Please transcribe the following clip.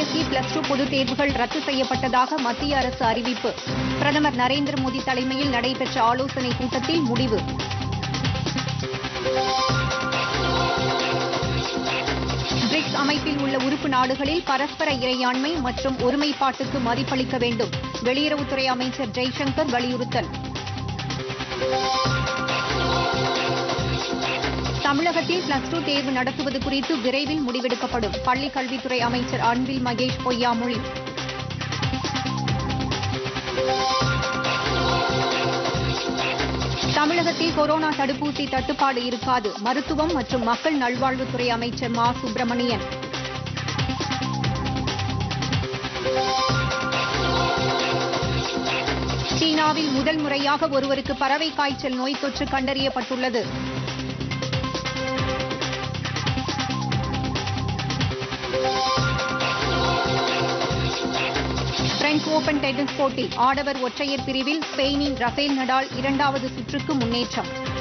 CBSE plus two பொதுத் தேர்வுகள் ரத்து செய்யப்பட்டதாக மத்திய அரசு அறிவிப்பு பிரதமர் நரேந்திர மோடி தலைமையில் நடைபெற்ற ஆலோசனைக் கூட்டத்தில் முடிவு பிரிக்ஸ் அமைப்பில் உள்ள உறுப்பு நாடுகளில் பரஸ்பர இறையாண்மை மற்றும் ஒருமைப்பாட்டுக்கு மதிப்பளிக்க வேண்டும் வெளியுறவுத்துறை அமைச்சர் ஜெய்சங்கர் வலியுறுத்தல் தமிழகத்தில் பிளஸ் டூ தேர்வு நடத்துவது குறித்து விரைவில் முடிவெடுக்கப்படும் பள்ளிக் கல்வித்துறை அமைச்சர் அன்பில் மகேஷ் பொய்யாமொழி தமிழகத்தில் கொரோனா தடுப்பூசி தட்டுப்பாடு இருக்காது மருத்துவம் மற்றும் மக்கள் நல்வாழ்வுத்துறை அமைச்சர் மா சுப்பிரமணியன் சீனாவில் முதல் முறையாக ஒருவருக்கு பறவை காய்ச்சல் நோய் தொற்று கண்டறியப்பட்டுள்ளது பிரெஞ்ச் ஓபன் டென்னிஸ் போட்டி ஆடவர் ஒற்றையர் பிரிவில் ஸ்பெயினின் ரஃபேல் நடால் இரண்டாவது சுற்றுக்கு முன்னேற்றம்